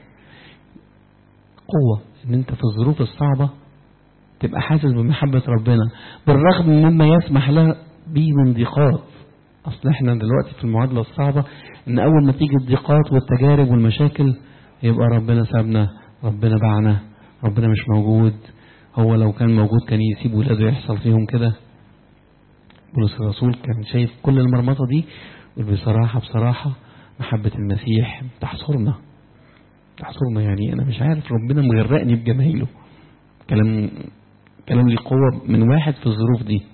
قوة ان انت في الظروف الصعبة تبقى حاسس بمحبة ربنا بالرغم مما يسمح له به من ضيقات اصل احنا دلوقتي في المعادلة الصعبة ان اول ما تيجي الضيقات والتجارب والمشاكل يبقى ربنا سابنا ربنا باعنا ربنا مش موجود هو لو كان موجود كان يسيب ولاده يحصل فيهم كده بولس الرسول كان شايف كل المرمطة دي بصراحة بصراحة محبة المسيح تحصرنا تحصرنا يعني أنا مش عارف ربنا مغرقني بجمايله كلام كلام لي قوة من واحد في الظروف دي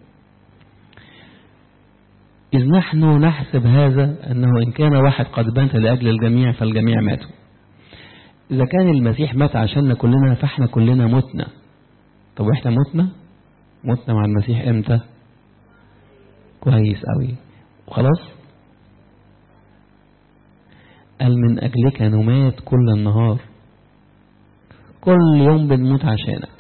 إذ نحن نحسب هذا أنه إن كان واحد قد مات لأجل الجميع فالجميع ماتوا إذا كان المسيح مات عشاننا كلنا فإحنا كلنا متنا طب وإحنا متنا متنا مع المسيح إمتى كويس قوي وخلاص قال من أجلك نمات كل النهار كل يوم بنموت عشانك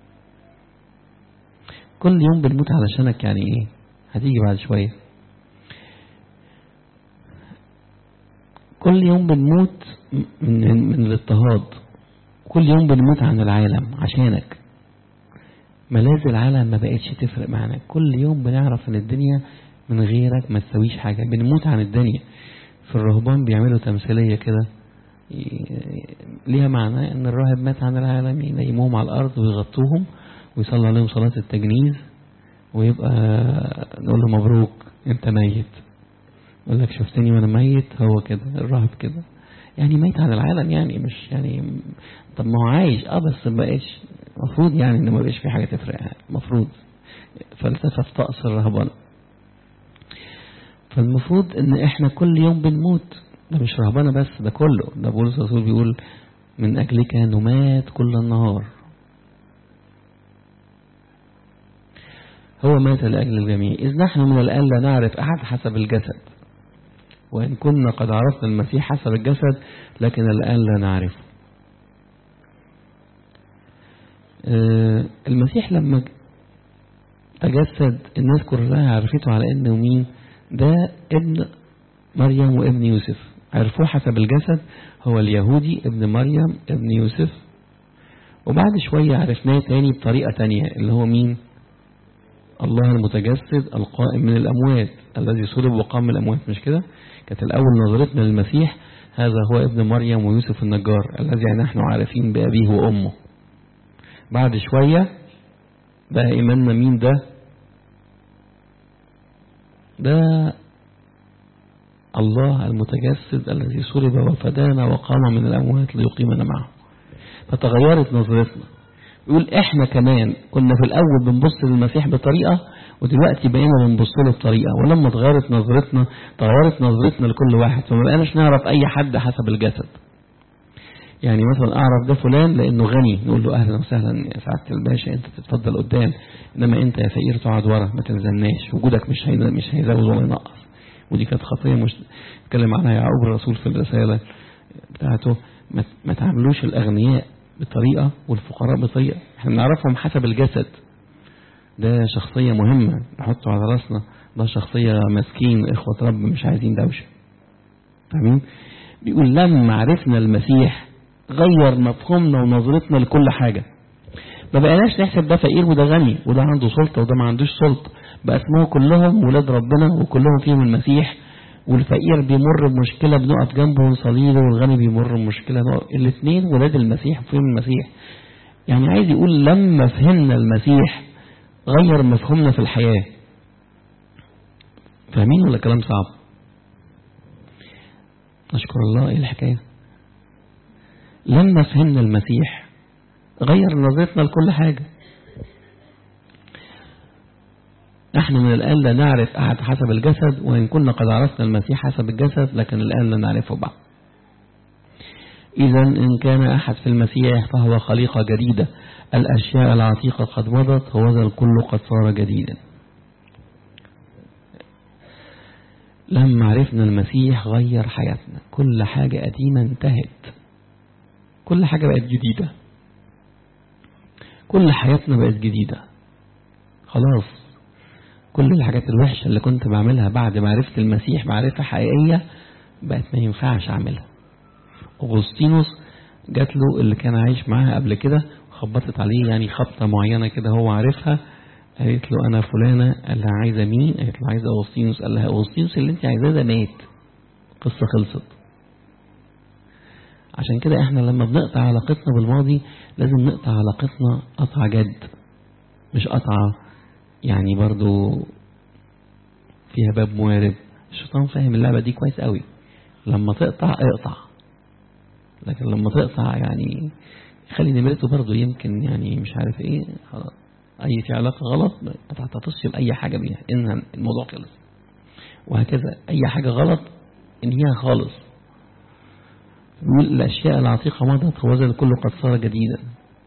كل يوم بنموت علشانك يعني ايه هتيجي بعد شوية كل يوم بنموت من, من الاضطهاد كل يوم بنموت عن العالم عشانك ملاذ العالم ما بقتش تفرق معانا كل يوم بنعرف ان الدنيا من غيرك ما تسويش حاجة بنموت عن الدنيا في الرهبان بيعملوا تمثيلية كده ليها معنى ان الراهب مات عن العالم ينيموهم على الارض ويغطوهم ويصلي عليهم صلاة التجنيز ويبقى نقول له مبروك انت ميت يقول لك شفتني وانا ميت هو كده الراهب كده يعني ميت عن العالم يعني مش يعني طب ما هو عايش اه بس ما بقاش المفروض يعني ان ما بقاش في حاجه تفرق يعني المفروض فلسفه طقس الرهبنه فالمفروض ان احنا كل يوم بنموت ده مش رهبنه بس ده كله ده بولس الرسول بيقول من اجلك نمات كل النهار هو مات لأجل الجميع إذ نحن من الآن لا نعرف أحد حسب الجسد وإن كنا قد عرفنا المسيح حسب الجسد لكن الآن لا نعرفه آه، المسيح لما تجسد الناس كلها عرفته على انه مين ده ابن مريم وابن يوسف عرفوه حسب الجسد هو اليهودي ابن مريم ابن يوسف وبعد شوية عرفناه تاني بطريقة تانية اللي هو مين الله المتجسد القائم من الأموات الذي صلب وقام من الأموات مش كده كانت الأول نظرتنا للمسيح هذا هو ابن مريم ويوسف النجار الذي نحن عارفين بأبيه وأمه بعد شوية بقى إيماننا مين ده ده الله المتجسد الذي صلب وفدانا وقام من الأموات ليقيمنا معه فتغيرت نظرتنا يقول احنا كمان كنا في الأول بنبص للمسيح بطريقة ودلوقتي بقينا بنبص له بطريقة ولما اتغيرت نظرتنا تغيرت نظرتنا لكل واحد فما بقيناش نعرف أي حد حسب الجسد يعني مثلا أعرف ده فلان لأنه غني نقول له أهلا وسهلا يا سعادة الباشا أنت تتفضل قدام إنما أنت يا فقير تقعد ورا ما تلزمناش وجودك مش هي مش هيزود ولا ينقص ودي كانت خطية مش اتكلم عنها يعقوب الرسول في الرسالة بتاعته ما, ما تعاملوش الأغنياء بطريقة والفقراء بطريقة احنا بنعرفهم حسب الجسد ده شخصية مهمة نحطه على راسنا ده شخصية مسكين إخوة رب مش عايزين دوشة فاهمين بيقول لما عرفنا المسيح غير مفهومنا ونظرتنا لكل حاجة ما بقيناش نحسب ده فقير وده غني وده عنده سلطة وده ما عندوش سلطة بقى اسمه كلهم ولاد ربنا وكلهم فيهم المسيح والفقير بيمر بمشكلة بنقف جنبه ونصلي له والغني بيمر بمشكلة الاثنين ولاد المسيح وفيهم المسيح يعني عايز يقول لما فهمنا المسيح غير مفهومنا في الحياة فاهمين ولا كلام صعب نشكر الله ايه الحكاية لما فهمنا المسيح غير نظرتنا لكل حاجة نحن من الآن لا نعرف أحد حسب الجسد وإن كنا قد عرفنا المسيح حسب الجسد لكن الآن لا نعرفه بعد إذا إن كان أحد في المسيح فهو خليقة جديدة الأشياء العتيقة قد مضت وذا الكل قد صار جديدا لما عرفنا المسيح غير حياتنا كل حاجة قديمة انتهت كل حاجة بقت جديدة كل حياتنا بقت جديدة خلاص كل الحاجات الوحشة اللي كنت بعملها بعد معرفة المسيح معرفة حقيقية بقت ما ينفعش أعملها أغسطينوس جات له اللي كان عايش معاها قبل كده خبطت عليه يعني خبطة معينة كده هو عارفها قالت له أنا فلانة قال لها عايزة مين قالت له عايزة أغسطينوس قال لها أغسطينوس اللي أنت عايزاه ده مات قصة خلصت عشان كده احنا لما بنقطع علاقتنا بالماضي لازم نقطع علاقتنا قطع جد مش قطعة يعني برضو فيها باب موارب الشيطان فاهم اللعبة دي كويس قوي لما تقطع اقطع لكن لما تقطع يعني خلي نمرته برضو يمكن يعني مش عارف ايه خلاص اي في علاقة غلط ما تعتطش بأي حاجة بيها انها الموضوع خلص وهكذا اي حاجة غلط انهيها خالص يقول الأشياء العتيقة مضت ووزن كله قد صار جديدا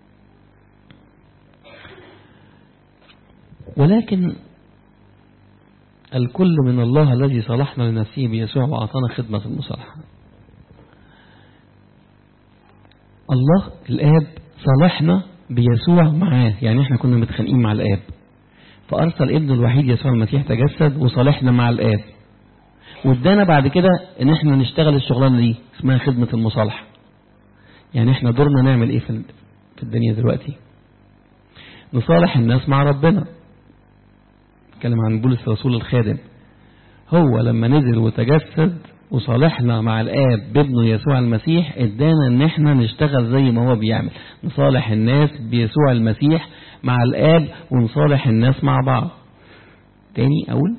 ولكن الكل من الله الذي صلحنا لنفسه بيسوع وأعطانا خدمة المصالحة الله الآب صالحنا بيسوع معاه يعني احنا كنا متخانقين مع الآب فأرسل ابنه الوحيد يسوع المسيح تجسد وصالحنا مع الآب وادانا بعد كده ان احنا نشتغل الشغلانه دي اسمها خدمه المصالحه يعني احنا دورنا نعمل ايه في في الدنيا دلوقتي نصالح الناس مع ربنا نتكلم عن بولس الرسول الخادم هو لما نزل وتجسد وصالحنا مع الآب بابنه يسوع المسيح ادانا ان احنا نشتغل زي ما هو بيعمل نصالح الناس بيسوع المسيح مع الآب ونصالح الناس مع بعض تاني أقول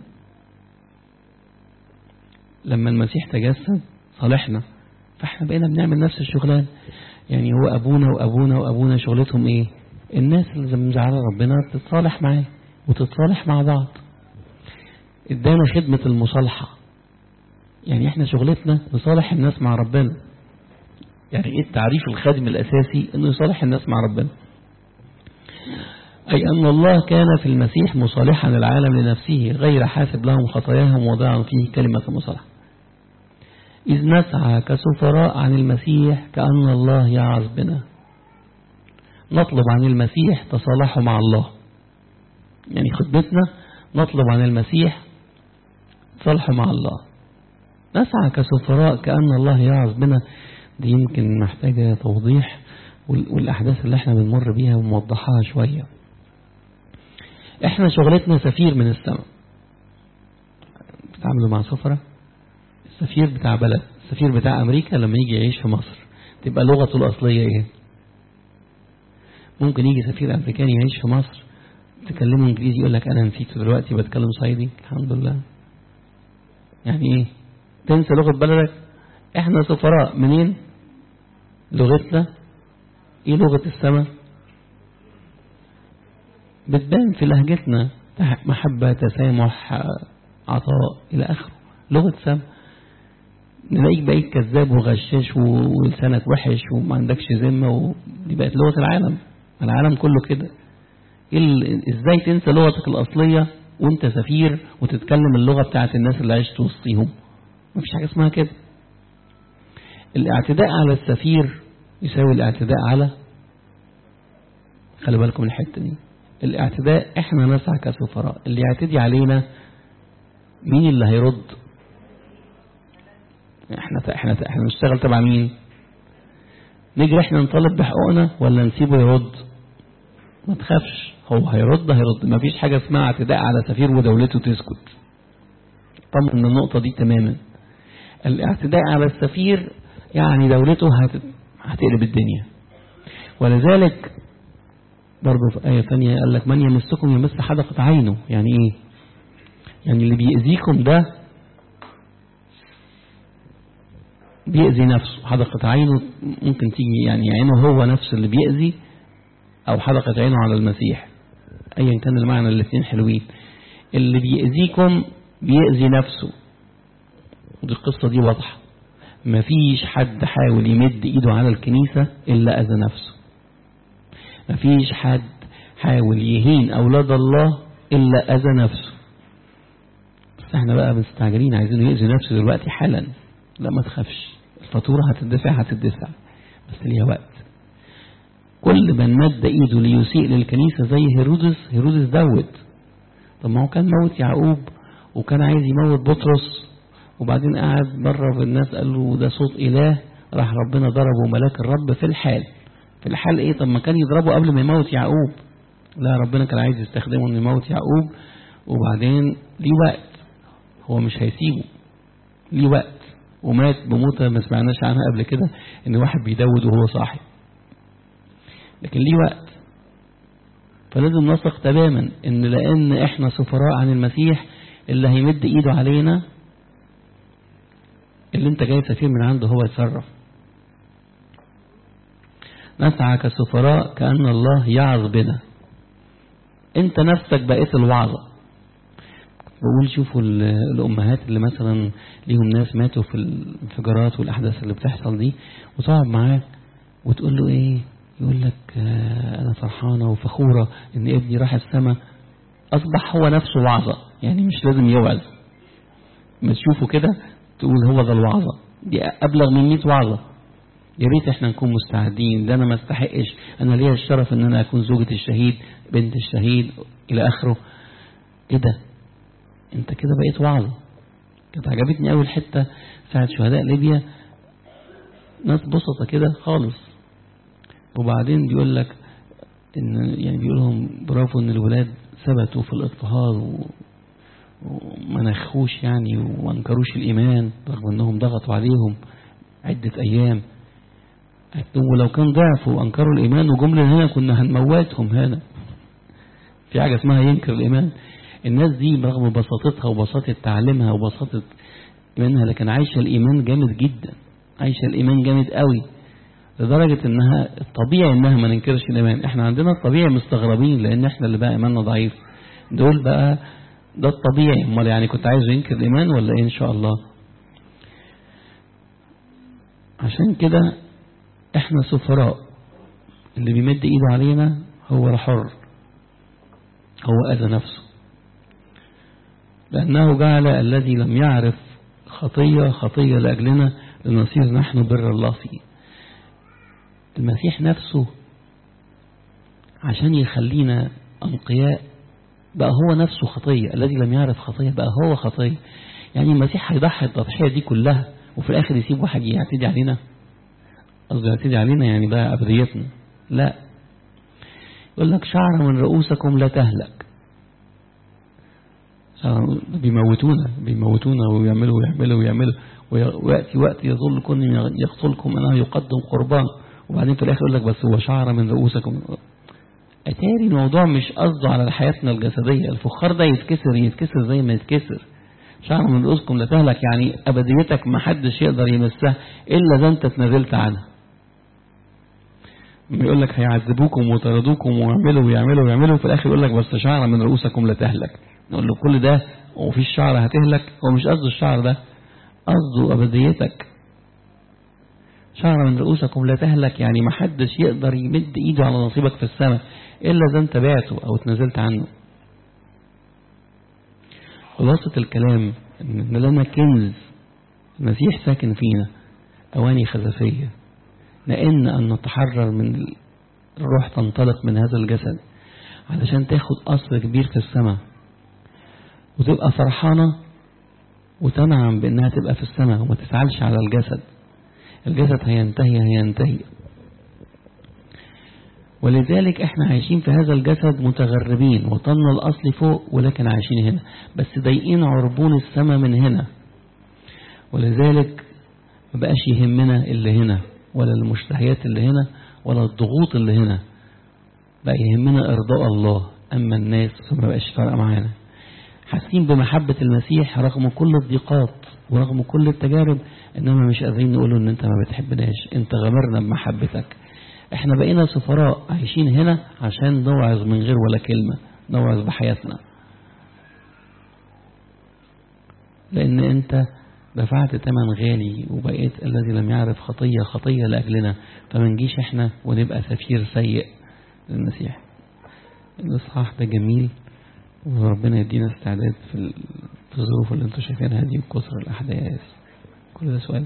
لما المسيح تجسد صالحنا فاحنا بقينا بنعمل نفس الشغلان يعني هو أبونا وأبونا وأبونا شغلتهم إيه الناس اللي مزعلة ربنا تتصالح معاه وتتصالح مع بعض ادانا خدمة المصالحة يعني احنا شغلتنا نصالح الناس مع ربنا يعني ايه التعريف الخادم الأساسي انه يصالح الناس مع ربنا أي أن الله كان في المسيح مصالحا العالم لنفسه غير حاسب لهم خطاياهم وضعا فيه كلمة المصالحة إذ نسعى كسفراء عن المسيح كأن الله يعظ بنا نطلب عن المسيح تصالحه مع الله يعني خدمتنا نطلب عن المسيح تصالحه مع الله نسعى كسفراء كأن الله يعظ بنا دي يمكن محتاجة توضيح والأحداث اللي احنا بنمر بيها وموضحها شوية احنا شغلتنا سفير من السماء بتعاملوا مع سفرة السفير بتاع بلد السفير بتاع أمريكا لما يجي يعيش في مصر تبقى لغته الأصلية ايه ممكن يجي سفير أمريكاني يعيش في مصر تكلمه إنجليزي يقول لك أنا نسيته دلوقتي بتكلم صعيدي الحمد لله يعني ايه تنسى لغة بلدك احنا سفراء منين لغتنا ايه لغة السماء بتبان في لهجتنا محبة تسامح عطاء إلى آخره لغة سماء نلاقيك بقيت كذاب وغشاش ولسانك وحش وما عندكش ذمة ودي بقت لغة العالم العالم كله كده ازاي تنسى لغتك الأصلية وانت سفير وتتكلم اللغة بتاعت الناس اللي عشت وسطيهم مفيش حاجة اسمها كده الاعتداء على السفير يساوي الاعتداء على خلي بالكم من الحتة دي الاعتداء احنا نسعى كسفراء اللي يعتدي علينا مين اللي هيرد احنا احنا احنا نشتغل تبع مين نجري احنا نطالب بحقوقنا ولا نسيبه يرد ما تخافش هو هيرد هيرد ما فيش حاجة اسمها اعتداء على سفير ودولته تسكت طبعا من النقطة دي تماما الاعتداء على السفير يعني دولته هت... هتقلب الدنيا ولذلك برضه في آية ثانية قال لك من يمسكم يمس حدقة عينه يعني ايه يعني اللي بيأذيكم ده بيأذي نفسه حدقة عينه ممكن تيجي يعني عينه هو نفسه اللي بيأذي أو حدقة عينه على المسيح أيا كان المعنى الاثنين حلوين اللي بيأذيكم بيأذي نفسه ودي القصة دي واضحة مفيش حد حاول يمد ايده على الكنيسة إلا أذى نفسه مفيش حد حاول يهين أولاد الله إلا أذى نفسه بس احنا بقى مستعجلين عايزين يأذي نفسه دلوقتي حالا لا ما تخافش الفاتورة هتدفع هتدفع بس ليها وقت كل من مد ايده ليسيء للكنيسة زي هيرودس هيرودس دوت طب ما هو كان موت يعقوب وكان عايز يموت بطرس وبعدين قعد بره في الناس قال له ده صوت إله راح ربنا ضربه ملاك الرب في الحال في الحال ايه طب ما كان يضربه قبل ما يموت يعقوب لا ربنا كان عايز يستخدمه انه يموت يعقوب وبعدين ليه وقت هو مش هيسيبه ليه وقت ومات بموتة ما سمعناش عنها قبل كده ان واحد بيدود وهو صاحي لكن ليه وقت فلازم نثق تماما ان لان احنا سفراء عن المسيح اللي هيمد ايده علينا اللي انت جاي سفير من عنده هو يتصرف نسعى كسفراء كأن الله يعظ بنا انت نفسك بقيت الوعظة بقول شوفوا الأمهات اللي مثلا ليهم ناس ماتوا في الانفجارات والأحداث اللي بتحصل دي وتقعد معاه وتقول له ايه يقول لك آه أنا فرحانة وفخورة إن ابني راح السماء أصبح هو نفسه وعظة يعني مش لازم يوعظ ما تشوفه كده تقول هو ده الوعظة دي أبلغ من 100 وعظة يا ريت احنا نكون مستعدين ده أنا ما استحقش أنا ليا الشرف إن أنا أكون زوجة الشهيد بنت الشهيد إلى آخره إيه ده أنت كده بقيت وعظة كانت عجبتني أول حتة ساعة شهداء ليبيا ناس بسطة كده خالص وبعدين بيقول لك ان يعني بيقول لهم برافو ان الولاد ثبتوا في الاضطهاد وما نخوش يعني وما انكروش الايمان رغم انهم ضغطوا عليهم عدة ايام ولو كان ضعفوا وانكروا الايمان وجملة هنا كنا هنموتهم هنا في حاجة اسمها ينكر الايمان الناس دي برغم بساطتها وبساطة تعليمها وبساطة ايمانها لكن عايشة الايمان جامد جدا عايشة الايمان جامد قوي لدرجة انها الطبيعي انها ما ننكرش الايمان احنا عندنا الطبيعي مستغربين لان احنا اللي بقى ايماننا ضعيف دول بقى ده الطبيعي امال يعني كنت عايز ينكر الايمان ولا ايه ان شاء الله عشان كده احنا سفراء اللي بيمد ايده علينا هو الحر هو اذى نفسه لانه جعل الذي لم يعرف خطية خطية لأجلنا لنصير نحن بر الله فيه المسيح نفسه عشان يخلينا أنقياء بقى هو نفسه خطية الذي لم يعرف خطية بقى هو خطية يعني المسيح هيضحي التضحية دي كلها وفي الآخر يسيب واحد يعتدي علينا قصدي يعتدي علينا يعني بقى أبديتنا لا يقول لك شعر من رؤوسكم لا تهلك بيموتونا بيموتونا ويعملوا ويعملوا ويعملوا ويأتي وقت يظل كل يقتلكم أنه يقدم قربان وبعدين في الآخر يقول لك بس هو شعر من رؤوسكم أتاري الموضوع مش قصده على حياتنا الجسدية الفخار ده يتكسر يتكسر زي ما يتكسر شعر من رؤوسكم لا تهلك يعني أبديتك ما حدش يقدر يمسها إلا إذا أنت تنازلت عنها يقول لك هيعذبوكم وطردوكم ويعملوا ويعملوا ويعملوا في الآخر يقول لك بس شعر من رؤوسكم لا تهلك نقول له كل ده ومفيش شعر هتهلك هو مش قصده الشعر ده قصده أبديتك شعر من رؤوسكم لا تهلك يعني ما حدش يقدر يمد ايده على نصيبك في السماء إلا إذا أنت بعته أو اتنزلت عنه خلاصة الكلام إن لنا كنز المسيح ساكن فينا أواني خزفية لأن أن نتحرر من الروح تنطلق من هذا الجسد علشان تاخد قصر كبير في السماء وتبقى فرحانة وتنعم بأنها تبقى في السماء وما تفعلش على الجسد الجسد هينتهي هينتهي ولذلك احنا عايشين في هذا الجسد متغربين وطننا الأصل فوق ولكن عايشين هنا بس ضايقين عربون السماء من هنا ولذلك ما بقاش يهمنا اللي هنا ولا المشتهيات اللي هنا ولا الضغوط اللي هنا بقى يهمنا إرضاء الله أما الناس فما بقاش فارقة معانا حاسين بمحبة المسيح رغم كل الضيقات ورغم كل التجارب إنما مش قادرين نقوله إن أنت ما بتحبناش أنت غمرنا بمحبتك احنا بقينا سفراء عايشين هنا عشان نوعظ من غير ولا كلمة نوعظ بحياتنا لأن أنت دفعت ثمن غالي وبقيت الذي لم يعرف خطية خطية لأجلنا فما نجيش احنا ونبقى سفير سيء للمسيح الإصحاح ده جميل وربنا يدينا استعداد في في الظروف اللي انتم شايفينها دي وكسر الأحداث كل ده سؤال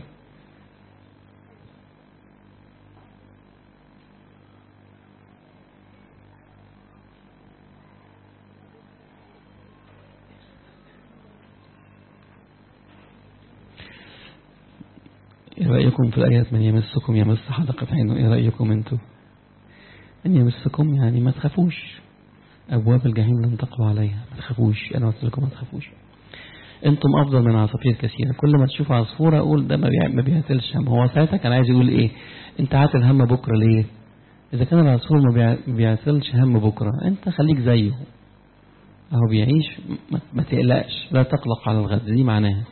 ايه رأيكم في الآيات من يمسكم يمس حلقة عينه ايه رأيكم انتوا من يمسكم يعني ما تخافوش أبواب الجحيم لن تقوى عليها ما تخافوش أنا قلت لكم ما تخافوش أنتم أفضل من عصافير كثيرة كل ما تشوف عصفورة أقول ده ما بيعتلش هم هو ساعتها كان عايز يقول إيه أنت عاتل هم بكرة ليه إذا كان العصفور ما بيعتلش هم بكرة أنت خليك زيه أهو بيعيش ما تقلقش لا تقلق على الغد دي معناها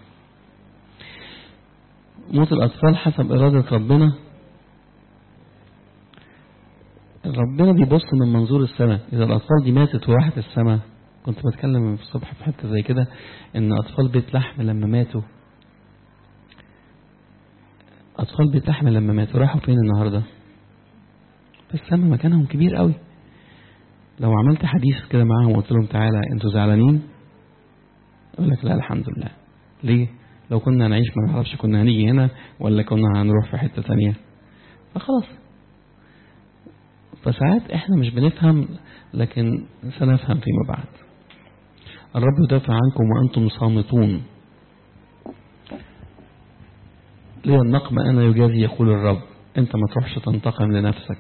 موت الأطفال حسب إرادة ربنا ربنا بيبص من منظور السماء إذا الأطفال دي ماتت وراحت السماء كنت بتكلم في الصبح في حتة زي كده إن أطفال بيت لحم لما ماتوا أطفال بيت لحم لما ماتوا راحوا فين النهاردة في السماء مكانهم كبير قوي لو عملت حديث كده معاهم وقلت لهم تعالى انتوا زعلانين يقول لك لا الحمد لله ليه لو كنا هنعيش ما نعرفش كنا هنيجي هنا ولا كنا هنروح في حتة ثانية فخلاص فساعات احنا مش بنفهم لكن سنفهم فيما بعد الرب يدافع عنكم وأنتم صامتون ليه النقم أنا يجازي يقول الرب أنت ما تروحش تنتقم لنفسك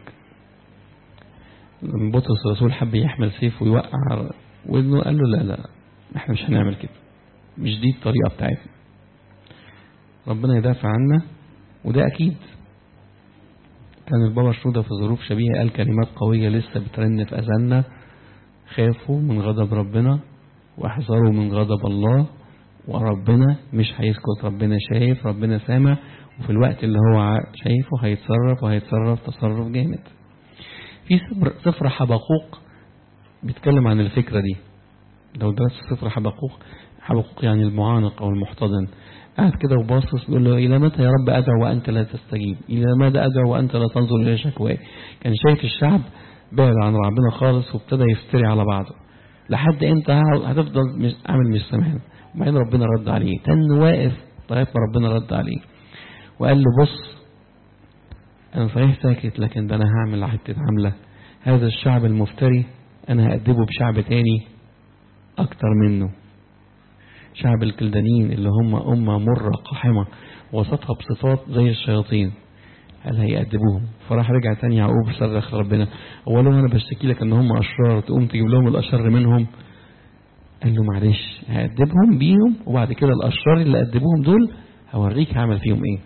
لما بطرس الرسول حب يحمل سيف ويوقع ودنه قال له لا لا احنا مش هنعمل كده مش دي الطريقة بتاعتنا ربنا يدافع عنا وده أكيد كان البابا شنودة في ظروف شبيهة قال كلمات قوية لسه بترن في أذاننا خافوا من غضب ربنا واحذروا من غضب الله وربنا مش هيسكت ربنا شايف ربنا سامع وفي الوقت اللي هو شايفه هيتصرف وهيتصرف تصرف جامد في سفر حبقوق بيتكلم عن الفكرة دي لو درست سفر حبقوق حبقوق يعني المعانق أو المحتضن قاعد كده وباصص بيقول له إلى متى يا رب أدعو وأنت لا تستجيب إلى ماذا أدعو وأنت لا تنظر إلى شكواي كان شايف الشعب بعد عن ربنا خالص وابتدى يفتري على بعضه لحد امتى هتفضل مش عامل مش سامعنا وبعدين ربنا رد عليه تن واقف لغاية ما ربنا رد عليه وقال له بص أنا صحيح ساكت لكن ده أنا هعمل حتة عملة هذا الشعب المفتري أنا هأدبه بشعب تاني أكتر منه شعب الكلدانيين اللي هم أمة مرة قاحمة وسطها بصفات زي الشياطين قال هيأدبوهم فراح رجع تاني يعقوب صرخ ربنا أولا أنا بشتكي لك إن هم أشرار تقوم تجيب لهم الأشر منهم قال له معلش هأدبهم بيهم وبعد كده الأشرار اللي أدبوهم دول هوريك هعمل فيهم إيه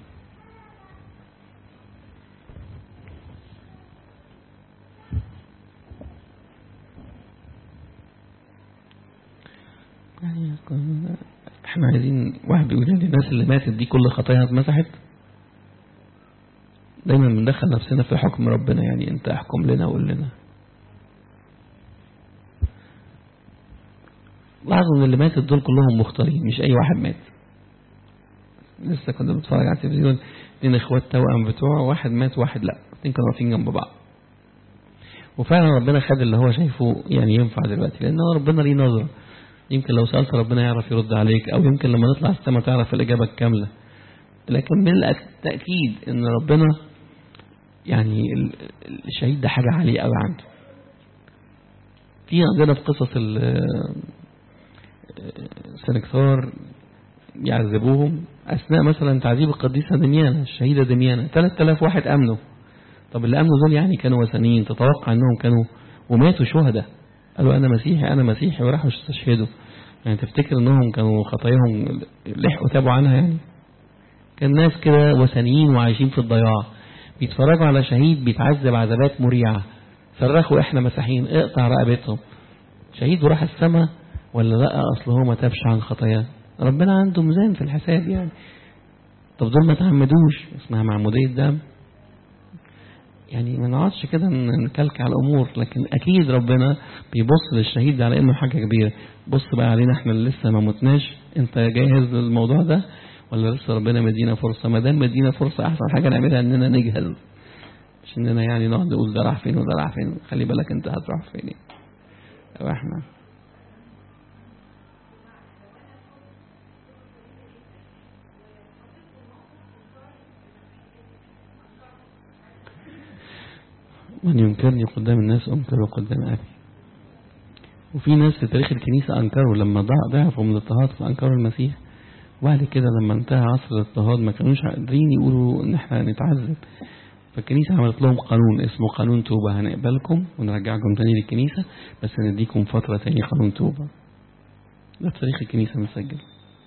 احنا عايزين واحد بيقول لي الناس اللي ماتت دي كل خطاياها اتمسحت دايما بندخل نفسنا في حكم ربنا يعني انت احكم لنا وقول لنا لاحظوا ان اللي ماتت دول كلهم مختارين مش اي واحد مات لسه كنت بتفرج على التلفزيون اتنين اخوات توأم بتوع واحد مات واحد لا اتنين كانوا واقفين جنب بعض وفعلا ربنا خد اللي هو شايفه يعني ينفع دلوقتي لان هو ربنا ليه نظره يمكن لو سألت ربنا يعرف يرد عليك أو يمكن لما نطلع السماء تعرف الإجابة الكاملة لكن من التأكيد أن ربنا يعني الشهيد ده حاجة عالية قوي عنده في عندنا في قصص السنكسار يعذبوهم أثناء مثلا تعذيب القديسة دميانة الشهيدة دميانة 3000 واحد أمنوا طب اللي أمنوا دول يعني كانوا وثنيين تتوقع أنهم كانوا وماتوا شهداء قالوا أنا مسيحي أنا مسيحي وراحوا استشهدوا يعني تفتكر أنهم كانوا خطاياهم لحقوا تابوا عنها يعني كان ناس كده وثنيين وعايشين في الضياع بيتفرجوا على شهيد بيتعذب عذابات مريعة صرخوا احنا مسيحيين اقطع رقبتهم شهيد وراح السماء ولا لا اصل هو ما تابش عن خطاياه ربنا عنده ميزان في الحساب يعني طب دول ما تعمدوش اسمها معمودية دم يعني ما نقعدش كده نكلك على الامور لكن اكيد ربنا بيبص للشهيد على انه حاجه كبيره بص بقى علينا احنا اللي لسه ما متناش انت جاهز للموضوع ده ولا لسه ربنا مدينا فرصه ما دام مدينا فرصه احسن حاجه نعملها اننا نجهل مش اننا يعني نقعد نقول ده راح فين وده راح فين خلي بالك انت هتروح فين او احنا من ينكرني قدام الناس أنكره قدام أبي وفي ناس في تاريخ الكنيسة أنكروا لما ضعفوا من الاضطهاد فأنكروا المسيح وبعد كده لما انتهى عصر الاضطهاد ما كانوش قادرين يقولوا ان احنا نتعذب فالكنيسة عملت لهم قانون اسمه قانون توبة هنقبلكم ونرجعكم تاني للكنيسة بس نديكم فترة تاني قانون توبة ده في تاريخ الكنيسة مسجل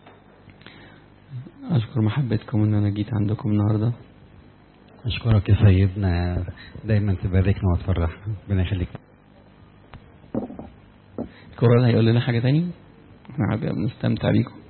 أشكر محبتكم إن أنا جيت عندكم النهاردة أشكرك يا سيدنا دايما تباركنا وتفرحنا ربنا يخليك كورال هيقول لنا حاجة تاني احنا بنستمتع بيكم